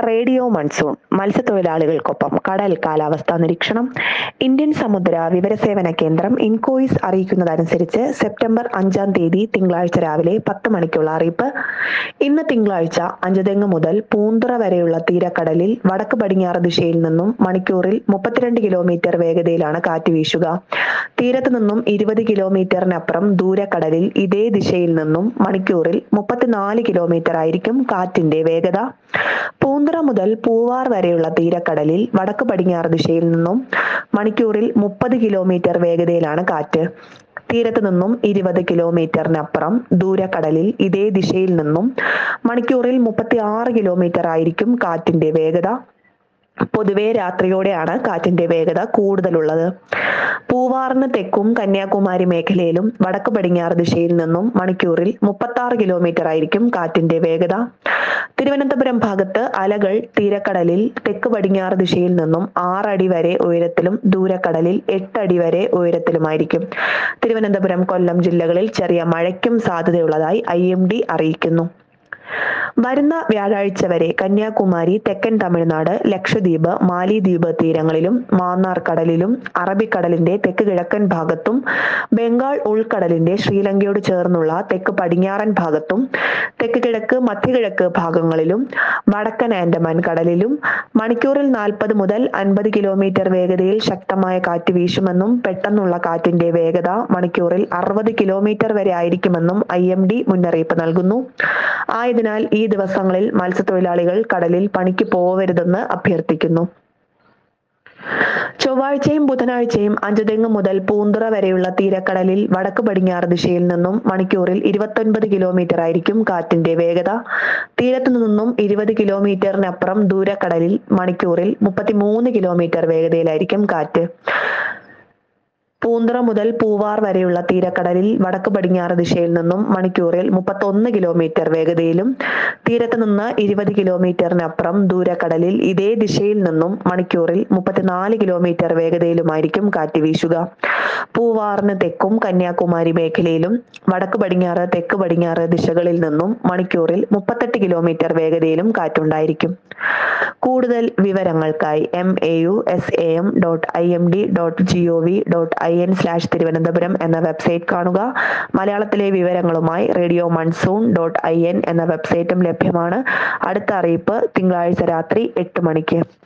radio monsoon മത്സ്യത്തൊഴിലാളികൾക്കൊപ്പം കടൽ കാലാവസ്ഥാ നിരീക്ഷണം ഇന്ത്യൻ സമുദ്ര വിവരസേവന കേന്ദ്രം ഇൻകോയിസ് അറിയിക്കുന്നതനുസരിച്ച് സെപ്റ്റംബർ അഞ്ചാം തീയതി തിങ്കളാഴ്ച രാവിലെ പത്ത് മണിക്കുള്ള അറിയിപ്പ് ഇന്ന് തിങ്കളാഴ്ച അഞ്ചുതെങ്ങ് മുതൽ പൂന്തുറ വരെയുള്ള തീരക്കടലിൽ വടക്ക് പടിഞ്ഞാറ് ദിശയിൽ നിന്നും മണിക്കൂറിൽ മുപ്പത്തിരണ്ട് കിലോമീറ്റർ വേഗതയിലാണ് കാറ്റ് വീശുക തീരത്ത് നിന്നും ഇരുപത് കിലോമീറ്ററിനപ്പുറം ദൂരക്കടലിൽ ഇതേ ദിശയിൽ നിന്നും മണിക്കൂറിൽ മുപ്പത്തിനാല് കിലോമീറ്റർ ആയിരിക്കും കാറ്റിന്റെ വേഗത പൂന്തുറ മുതൽ പൂവാർ വരെയുള്ള തീരക്കടലിൽ വടക്ക് പടിഞ്ഞാറ് ദിശയിൽ നിന്നും മണിക്കൂറിൽ മുപ്പത് കിലോമീറ്റർ വേഗതയിലാണ് കാറ്റ് തീരത്ത് നിന്നും ഇരുപത് കിലോമീറ്ററിനപ്പുറം ദൂരക്കടലിൽ ഇതേ ദിശയിൽ നിന്നും മണിക്കൂറിൽ മുപ്പത്തി ആറ് കിലോമീറ്റർ ആയിരിക്കും കാറ്റിന്റെ വേഗത പൊതുവെ രാത്രിയോടെയാണ് കാറ്റിന്റെ വേഗത കൂടുതലുള്ളത് പൂവാറിന് തെക്കും കന്യാകുമാരി മേഖലയിലും വടക്ക് പടിഞ്ഞാറ് ദിശയിൽ നിന്നും മണിക്കൂറിൽ മുപ്പത്തി ആറ് കിലോമീറ്റർ ആയിരിക്കും കാറ്റിന്റെ വേഗത തിരുവനന്തപുരം ഭാഗത്ത് അലകൾ തീരക്കടലിൽ തെക്ക് പടിഞ്ഞാറ് ദിശയിൽ നിന്നും ആറടി വരെ ഉയരത്തിലും ദൂരക്കടലിൽ എട്ടടി വരെ ഉയരത്തിലുമായിരിക്കും തിരുവനന്തപുരം കൊല്ലം ജില്ലകളിൽ ചെറിയ മഴയ്ക്കും സാധ്യതയുള്ളതായി ഐ അറിയിക്കുന്നു വരുന്ന വ്യാഴാഴ്ച വരെ കന്യാകുമാരി തെക്കൻ തമിഴ്നാട് ലക്ഷദ്വീപ് മാലിദ്വീപ് തീരങ്ങളിലും മാന്നാർ കടലിലും അറബിക്കടലിന്റെ തെക്ക് കിഴക്കൻ ഭാഗത്തും ബംഗാൾ ഉൾക്കടലിന്റെ ശ്രീലങ്കയോട് ചേർന്നുള്ള തെക്ക് പടിഞ്ഞാറൻ ഭാഗത്തും തെക്ക് കിഴക്ക് മധ്യകിഴക്ക് ഭാഗങ്ങളിലും വടക്കൻ ആൻഡമാൻ കടലിലും മണിക്കൂറിൽ നാൽപ്പത് മുതൽ അൻപത് കിലോമീറ്റർ വേഗതയിൽ ശക്തമായ കാറ്റ് വീശുമെന്നും പെട്ടെന്നുള്ള കാറ്റിന്റെ വേഗത മണിക്കൂറിൽ അറുപത് കിലോമീറ്റർ വരെ ആയിരിക്കുമെന്നും ഐ എം ഡി മുന്നറിയിപ്പ് നൽകുന്നു ആയതിനാൽ ഈ ദിവസങ്ങളിൽ മത്സ്യത്തൊഴിലാളികൾ കടലിൽ പണിക്ക് പോവരുതെന്ന് അഭ്യർത്ഥിക്കുന്നു ചൊവ്വാഴ്ചയും ബുധനാഴ്ചയും അഞ്ചുതെങ്ങ് മുതൽ പൂന്തുറ വരെയുള്ള തീരക്കടലിൽ വടക്ക് പടിഞ്ഞാറ് ദിശയിൽ നിന്നും മണിക്കൂറിൽ ഇരുപത്തൊൻപത് കിലോമീറ്റർ ആയിരിക്കും കാറ്റിന്റെ വേഗത തീരത്തു നിന്നും ഇരുപത് കിലോമീറ്ററിനപ്പുറം ദൂരക്കടലിൽ മണിക്കൂറിൽ മുപ്പത്തിമൂന്ന് കിലോമീറ്റർ വേഗതയിലായിരിക്കും കാറ്റ് പൂന്തുറ മുതൽ പൂവാർ വരെയുള്ള തീരക്കടലിൽ വടക്ക് പടിഞ്ഞാറ് ദിശയിൽ നിന്നും മണിക്കൂറിൽ മുപ്പത്തൊന്ന് കിലോമീറ്റർ വേഗതയിലും തീരത്ത് നിന്ന് ഇരുപത് കിലോമീറ്ററിനപ്പുറം ദൂരക്കടലിൽ ഇതേ ദിശയിൽ നിന്നും മണിക്കൂറിൽ മുപ്പത്തിനാല് കിലോമീറ്റർ വേഗതയിലുമായിരിക്കും കാറ്റ് വീശുക പൂവാറിന് തെക്കും കന്യാകുമാരി മേഖലയിലും വടക്ക് പടിഞ്ഞാറ് തെക്ക് പടിഞ്ഞാറ് ദിശകളിൽ നിന്നും മണിക്കൂറിൽ മുപ്പത്തെട്ട് കിലോമീറ്റർ വേഗതയിലും കാറ്റുണ്ടായിരിക്കും കൂടുതൽ വിവരങ്ങൾക്കായി M A U S A M dot I M D dot G O V dot I N slash Thiruvananthapuram എന്ന വെബ്സൈറ്റ് കാണുക മലയാളത്തിലെ വിവരങ്ങളുമായി radio monsoon dot I N എന്ന വെബ്സൈറ്റും ലഭ്യമാണ് അടുത്ത അറിയിപ്പ് തിങ്കളാഴ്ച രാത്രി എട്ട് മണിക്ക്